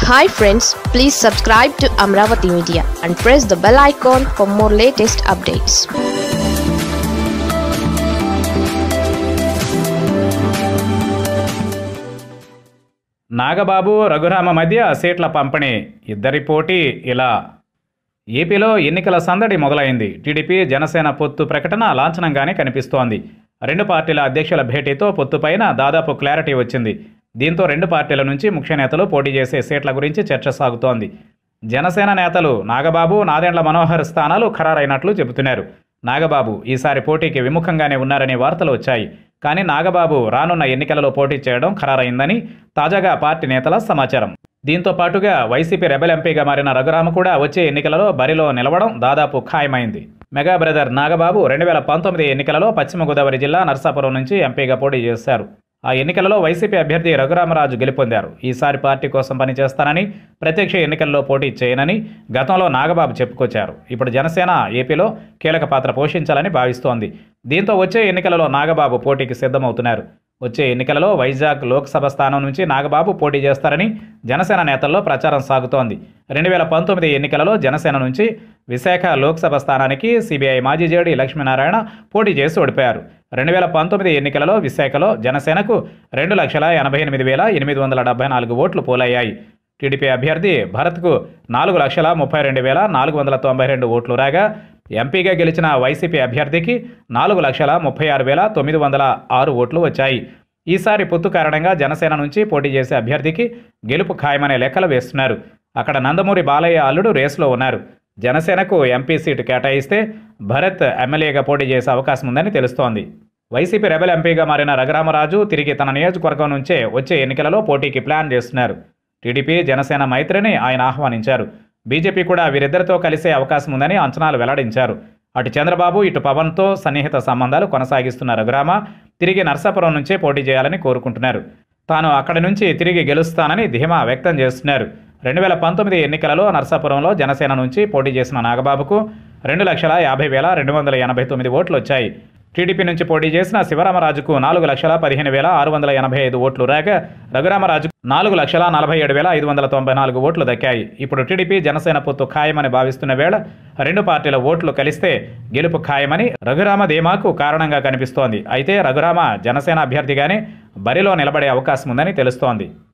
hi friends please subscribe to Amaravati media and press the bell icon for more latest updates Nagababu Raghurama మధ్య సీట్ల పంపిణీ ఇద్దరి పోటీ ఇలా ఏపీలో ఎన్నికల సందడి మొదలైంది టీడీపీ జనసేన పొత్తు ప్రకటన లాంఛనంగానే కనిపిస్తోంది రెండు పార్టీల అధ్యక్షుల భేటీతో పొత్తుపైన దాదాపు క్లారిటీ వచ్చింది దీంతో రెండు పార్టీల నుంచి ముఖ్య నేతలు పోటీ చేసే సీట్ల గురించి చర్చ సాగుతోంది జనసేన నేతలు నాగబాబు నాదెండ్ల మనోహర్ స్థానాలు ఖరారైనట్లు చెబుతున్నారు నాగబాబు ఈసారి పోటీకి విముఖంగానే ఉన్నారనే వార్తలు వచ్చాయి కానీ నాగబాబు రానున్న ఎన్నికలలో పోటీ చేయడం ఖరారైందని తాజాగా పార్టీ నేతల సమాచారం దీంతో పాటుగా వైసీపీ రెబెల్ ఎంపీగా మారిన రఘురామ కూడా వచ్చే ఎన్నికలలో బరిలో నిలవడం దాదాపు ఖాయమైంది మెగా బ్రదర్ నాగబాబు రెండు వేల పంతొమ్మిది ఎన్నికలలో పశ్చిమ గోదావరి జిల్లా నర్సాపురం నుంచి ఎంపీగా పోటీ చేశారు ఆ ఎన్నికలలో వైసీపీ అభ్యర్థి రఘురామరాజు గెలుపొందారు ఈసారి పార్టీ కోసం పనిచేస్తానని ప్రత్యక్ష ఎన్నికల్లో పోటీ చేయనని గతంలో నాగబాబు చెప్పుకొచ్చారు ఇప్పుడు జనసేన ఏపీలో కీలక పాత్ర పోషించాలని భావిస్తోంది దీంతో వచ్చే ఎన్నికలలో నాగబాబు పోటీకి సిద్ధమవుతున్నారు వచ్చే ఎన్నికలలో వైజాగ్ లోక్సభ స్థానం నుంచి నాగబాబు పోటీ చేస్తారని జనసేన నేతల్లో ప్రచారం సాగుతోంది రెండు వేల పంతొమ్మిది ఎన్నికలలో జనసేన నుంచి విశాఖ లోక్సభ స్థానానికి సిబిఐ మాజీ జేడీ లక్ష్మీనారాయణ పోటీ చేసి ఓడిపోయారు రెండు వేల పంతొమ్మిది ఎన్నికలలో విశాఖలో జనసేనకు రెండు లక్షల ఎనభై ఎనిమిది వేల ఎనిమిది వందల డెబ్బై నాలుగు ఓట్లు పోలయ్యాయి టీడీపీ అభ్యర్థి భరత్కు నాలుగు లక్షల ముప్పై రెండు వేల నాలుగు వందల తొంభై రెండు ఓట్లు రాగా ఎంపీగా గెలిచిన వైసీపీ అభ్యర్థికి నాలుగు లక్షల ముప్పై ఆరు వేల తొమ్మిది వందల ఆరు ఓట్లు వచ్చాయి ఈసారి పొత్తు కారణంగా జనసేన నుంచి పోటీ చేసే అభ్యర్థికి గెలుపు ఖాయమనే లెక్కలు వేస్తున్నారు అక్కడ నందమూరి బాలయ్య అల్లుడు రేసులో ఉన్నారు జనసేనకు ఎంపీ సీటు కేటాయిస్తే భరత్ ఎమ్మెల్యేగా పోటీ చేసే అవకాశం ఉందని తెలుస్తోంది వైసీపీ రెబెల్ ఎంపీగా మారిన రఘురామరాజు తిరిగి తన నియోజకవర్గం నుంచే వచ్చే ఎన్నికలలో పోటీకి ప్లాన్ చేస్తున్నారు టీడీపీ జనసేన మైత్రిని ఆయన ఆహ్వానించారు బీజేపీ కూడా వీరిద్దరితో కలిసే అవకాశం ఉందని అంచనాలు వెల్లడించారు అటు చంద్రబాబు ఇటు పవన్తో సన్నిహిత సంబంధాలు కొనసాగిస్తున్న రఘురామ తిరిగి నర్సాపురం నుంచే పోటీ చేయాలని కోరుకుంటున్నారు తాను అక్కడి నుంచి తిరిగి గెలుస్తానని ధీమా వ్యక్తం చేస్తున్నారు రెండు వేల పంతొమ్మిది ఎన్నికలలో నర్సాపురంలో జనసేన నుంచి పోటీ చేసిన నాగబాబుకు రెండు లక్షల యాభై వేల రెండు వందల ఎనభై తొమ్మిది ఓట్లు వచ్చాయి టీడీపీ నుంచి పోటీ చేసిన శివరామరాజుకు నాలుగు లక్షల పదిహేను వేల ఆరు వందల ఎనభై ఐదు ఓట్లు రాగా రఘురామరాజుకు నాలుగు లక్షల నలభై ఏడు వేల ఐదు వందల తొంభై నాలుగు ఓట్లు దక్కాయి ఇప్పుడు టీడీపీ జనసేన పొత్తు ఖాయమని భావిస్తున్న వేళ రెండు పార్టీల ఓట్లు కలిస్తే గెలుపు ఖాయమని రఘురామ ధీమాకు కారణంగా కనిపిస్తోంది అయితే రఘురామ జనసేన అభ్యర్థిగానే బరిలో నిలబడే అవకాశం ఉందని తెలుస్తోంది